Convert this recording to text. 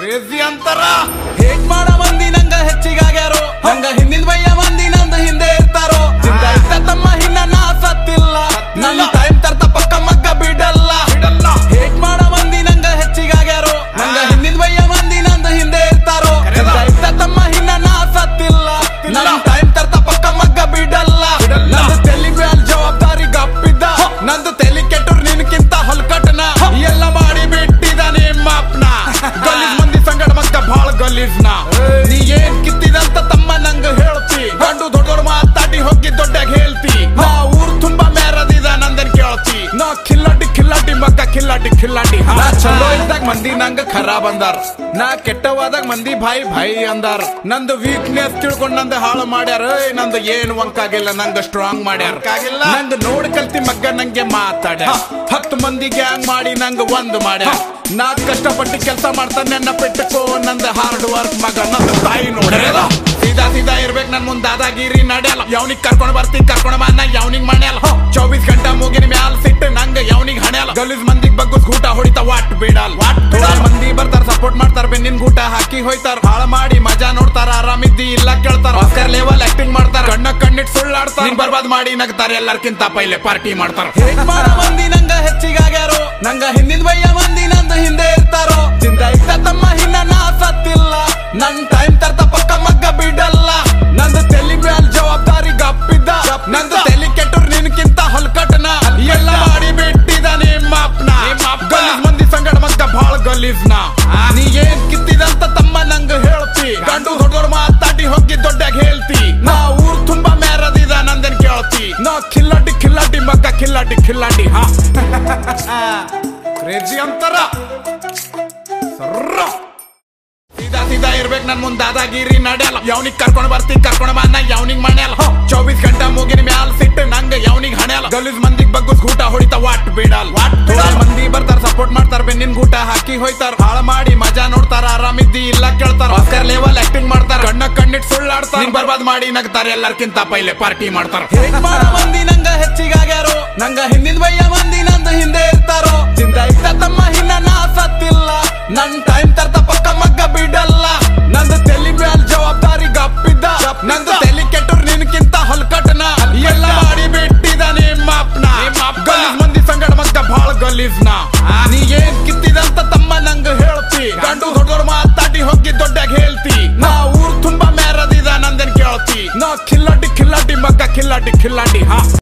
Crazy ಅಂತಾರ hate ಮಾಡ ಮಂದಿ ನಂಗ ಹೆಚ್ಚಿಗಾಗ್ಯಾರೋ ಹಂಗ ಹಿಂದಿನ ಬಯ್ಯ ಮಂದಿ ನಂದು ಹಿಂದೆ ಇರ್ತಾರೋ ಜಿಂದ ಇದ್ದ ತಮ್ಮ ಹಿನ್ನ ನಾ ಸತ್ತಿಲ್ಲ ನನ್ನ ಟೈಮ್ ತರ್ತ ಪಕ್ಕ ಮಗ್ಗ ಬಿಡಲ್ಲ ಬಿಡಲ್ಲ. ಹೇಟ್ ಮಾಡ ಮಂದಿ ನಂಗ ಹೆಚ್ಚಿಗಾಗ್ಯಾರೋ ಹಂಗ ಹಿಂದಿನ ಬಯ್ಯ ಮಂದಿ ನಂದು ಹಿಂದೆ ಇರ್ತಾರೋ ಕರೆದ. ಜಿಂದ ಇದ್ದ ತಮ್ಮ ಹಿನ್ನ ನಾ ಸತ್ತಿಲ್ಲ ನನ್ನ ಟೈಮ್ ತರ್ತ ಪಕ್ಕ ಮಗ್ಗ ಬಿಡಲ್ಲ ಬಿಡಲ್ಲ. ನಂದು ತೆಲಿ ಮ್ಯಾಲ್ ಜವಾಬ್ದಾರಿ ಗಪ್ಪಿದ್ದ ನಂದು ತೆಲಿ ಕೆಟ್ಟರು ನಿನ್ಕಿಂತ ಹೊಲ್ಕಟ್ನ ಎಲ್ಲ ಮಾಡಿ ಬಿಟ್ಟಿದ ನಿಮ್ಮ ಅಪ್ನ ಗಲೀಜ್ ಮಂದಿ ಸಂಗಡ ಮಗ್ಗ ಭಾಳ ಗಲೀಜ್ನ ನೀ ಏನ್ ಕಿತ್ತಿದಂತ ತಮ್ಮ ನಂಗ ಹೇಳ್ತಿ ಗಂಡು ದೊಡ್ಡ ದೊಡ್ಡ ಮಾತಾಡಿ ಹೋಗಿ ದೊಡ್ಡಾಗ ಹೇಳ್ತಿ ನಾ ಊರ್ ತುಂಬಾ ಮೇರದಿದ ನಂದನ್ ಕೇಳ್ತಿ ನಾ ಕಿಲ್ಲಾಟಿ ಕಿಲ್ಲಾಟಿ ಮಗ್ಗ ಕಿಲ್ಲಾಟಿ ಕಿಲ್ಲಾಟಿ ನಾ ಚಲೋ ಇದ್ದಾಗ ಮಂದಿ ನಂಗ ಖರಾಬ್ ಅಂದಾರ ನಾ ಕೆಟ್ಟವಾದಾಗ ಮಂದಿ ಭಾಯಿ ಭಾಯಿ ಅಂದಾರ ನಂದು ವೀಕ್ನೆಸ್ ತಿಳ್ಕೊಂಡ್ ನಂದು ಹಾಳು ಮಾಡ್ಯಾರ ಏ, ನಂದು ಏನು ವಂಕಾಗಿಲ್ಲ ನಂಗ ಸ್ಟ್ರಾಂಗ್ ಮಾಡ್ಯಾರ ವಂಕಾಗಿಲ್ಲ. ನಂಗ ನೋಡಿ ಕಲ್ತಿ ಮಗ್ಗ ನಂಗೆ ಮಾತಾಡ್ಯ ಹತ್ತು ಮಂದಿ ಗ್ಯಾಂಗ್ ಮಾಡಿ ನಂಗ ಒಂದು ಮಾಡ್ಯ ನಾ ಕಷ್ಟಪಟ್ಟು ಕೆಲಸ ಮಾಡ್ತಾ ನನ್ನ ಪೆಟ್ಟಕೋ ನಂದ ಹಾರ್ಡ್ ವರ್ಕ್ ಮಗ ನಂದ ತಾಯಿ ನೋಡ್ಯಾರ ಸೀದಾ ಸೀದಾ ಇರ್ಬೇಕು ನನ್ ಮುಂದ್ ದಾದಾಗಿರಿ ನಡೆಯಲ್ಲ ಯಾವನಿಗ್ ಕರ್ಕೊಂಡ್ ಬರ್ತೀನಿ ಕರ್ಕೊಂಡ್ ಬಾ ನಾ ಯಾವನಿಗ್ ಮಣ್ಯಲ್ಲ ಚೌಬೀಸ್ ಗಂಟಾ ಮುಗಿನ ಮ್ಯಾಲ ಸಿಟ್ಟು ನಂಗ ಯಾವನಿಗ್ ಹಣ್ಯಲ್ಲ ಗಲೀಜ್ ಮಂದಿಗ್ ಬಗ್ಗುಸ್ ಗೂಟ ಹೊಡಿತ ವಾಟ್ ಬಿಡಲ್ ವಾಟ್ ಬಿಡಲ್ ಮಂದಿ ಬರ್ತಾರ ಸಪೋರ್ಟ್ ಮಾಡ್ತಾರ ಬೆನ್ನಿನ್ ಗೂಟ ಹಾಕಿ ಹೋಯ್ತಾರ ಹಾಳ ಮಾಡಿ ಮಜಾ ನೋಡ್ತಾರ ಆರಾಮಿದ್ದಿ ಇಲ್ಲ ಕೇಳ್ತಾರ ಆಸ್ಕರ್ ಲೆವೆಲ್ ಆಕ್ಟಿಂಗ್ ಮಾಡ್ತಾರ ಕಣ್ಣ ಕಣ್ಣಿಟ್ ಸುಳ್ಳಾಡ್ತಾರ ನಿನ್ ಬರ್ಬಾದ್ ಮಾಡಿ ನಗ್ತಾರೆ ಎಲ್ಲರ್ಕಿಂತ ಪೈಲೆ ಪಾರ್ಟಿ ಮಾಡ್ತಾರ ಹೇಟ್ ಮಾಡ ಮಂದಿ ನಂಗ ಹೆಚ್ಚಿಗಾಗ್ಯಾರೋ ನಂಗ ಹಿಂದಿನ ಬಯ್ಯ ಮಂದಿ ನಂದು ಹಿಂದೆ ಇರ್ತಾರೋ ಜಿಂದ ಇದ್ದ ತಮ್ಮ ಹಿನ್ನ ನಾ ಸತ್ತಿಲ್ಲ ನನ್ ಟೈಮ್ ತರ್ತ ಪಕ್ಕ ಮಗ್ಗ ಬಿಡಲ್ಲ ನಂದು ತೆಲಿ ಮ್ಯಾಲ್ ಜವಾಬ್ದಾರಿ ಗಪ್ಪಿದ್ದ ನಂದು ತೆಲಿ ಕೆಟ್ಟರು ನಿನ್ಕಿಂತ ಹೊಲ್ಕಟ್ನ ಎಲ್ಲ ಮಾಡಿ ಬಿಟ್ಟಿದ ನಿಮ್ಮ ಅಪ್ನ ನಿಮ್ಮ ಅಪ್ಪ. ಗಲೀಜ್ ಮಂದಿ ಸಂಗಡ ಮಗ್ಗ ಭಾಳ ಗಲೀಜ್ನ ನೀ ಏನ್ ಕಿತ್ತಿದಂತ ತಮ್ಮ ನಂಗ ಹೇಳ್ತಿ ಗಂಡು ದೊಡ್ಡ ದೊಡ್ಡ ಮಾತಾಡಿ ಹೋಗಿ ದೊಡ್ಡಾಗ ಹೇಳ್ತಿ ನಾ ಊರ್ ತುಂಬಾ ಮೇರದಿದ ನಂದನ್ ಕೇಳ್ತಿ ನಾ ಕಿಲ್ಲಾಟಿ ಕಿಲ್ಲಾಟಿ ಮಗ್ಗ ಕಿಲ್ಲಾಟಿ ಕಿಲ್ಲಾಟಿ ಹಾ ಕ್ರೇಜಿ ಅಂತಾರ ಸರ್ರ. ಸೀದಾ ಸೀದಾ ಇರ್ಬೇಕು ನನ್ ಮುಂದ್ ದಾದಾಗಿರಿ ನಡೆಯಲ್ಲ ಯಾವನಿಗ್ ಕರ್ಕೊಂಡ್ ಬರ್ತೀನಿ ಕರ್ಕೊಂಡ್ ಬಾ ನಾ ಯಾವನಿಗ್ ಮಣ್ಯಲ್ಲ ಚೌಬೀಸ್ ಗಂಟಾ ಮುಗಿನ ಮ್ಯಾಲ ಸಿಟ್ಟು ನಂಗ ಯಾವನಿಗ್ ಹಣ್ಯಲ್ಲ ಗಲೀಜ್ ಮಂದಿಗ್ ಬಗ್ಗುಸ್ ಗೂಟ ಹೊಡಿತ ವಾಟ್ ಬಿಡಲ್ ವಾಟ್ ಬಿಡಲ್ ಮಂದಿ ಬರ್ತಾರ ಸಪೋರ್ಟ್ ಮಾಡ್ತಾರ ಬೆನ್ನಿನ್ ಗೂಟ ಹಾಕಿ ಹೋಯ್ತಾರ ಹಾಳ ಮಾಡಿ ಮಜಾ ನೋಡ್ತಾರ ಆರಾಮಿದ್ದಿ ಇಲ್ಲ ಕೇಳ್ತಾರ ಆಸ್ಕರ್ ಲೆವೆಲ್ ಆಕ್ಟಿಂಗ್ ಮಾಡ್ತಾರ ಕಣ್ಣ ಕಣ್ಣಿಟ್ ಸುಳ್ಳಾಡ್ತಾರ ನಿನ್ ಬರ್ಬಾದ್ ಮಾಡಿ ನಗ್ತಾರೆ ಎಲ್ಲರ್ಕಿಂತ ಪೈಲೆ ಪಾರ್ಟಿ ಮಾಡ್ತಾರ ಹೇಟ್ ಮಾಡ ಮಂದಿ ನಂಗ ಹೆಚ್ಚಿಗಾಗ್ಯಾರೋ ನಂಗ ಹಿಂದಿನ ಬಯ್ಯ ಮಂದಿ ನಂದು ಹಿಂದೆ ಇರ್ತಾರೋ ಜಿಂದ ಇದ್ದ ತಮ್ಮ ಹಿನ್ನ ನಾ ಸತ್ತಿಲ್ಲ ನನ್ ಟೈಮ್ ತರ್ತ ಪಕ್ಕ ಮಗ್ಗ ಬಿಡಲ್ಲ ನಂದು ತೆಲಿ ಮ್ಯಾಲ್ ಜವಾಬ್ದಾರಿ ಗಪ್ಪಿದ್ದ ನಂದು ತೆಲಿ ಕೆಟ್ಟರು ನಿನ್ಕಿಂತ ಹೊಲ್ಕಟ್ನ ಎಲ್ಲ ಮಾಡಿ ಬಿಟ್ಟಿದ ನಿಮ್ಮ ಅಪ್ನ ನಿಮ್ಮ ಅಪ್ಪ. ಗಲೀಜ್ ಮಂದಿ ಸಂಗಡ ಮಗ್ಗ ಭಾಳ ಗಲೀಜ್ನ ನೀ ಏನ್ ಕಿತ್ತಿದಂತ ತಮ್ಮ ನಂಗ ಹೇಳ್ತಿ ಗಂಡು ದೊಡ್ಡ ದೊಡ್ಡ ಮಾತಾಡಿ ಹೋಗಿ ದೊಡ್ಡಾಗ ಹೇಳ್ತಿ ನಾ ಊರ್ ತುಂಬಾ ಮೇರದಿದ ನಂದನ್ ಕೇಳ್ತಿ ನಾ ಕಿಲ್ಲಾಟಿ ಕಿಲ್ಲಾಟಿ ಮಗ್ಗ ಕಿಲ್ಲಾಟಿ ಕಿಲ್ಲಾಟಿ ಹಾ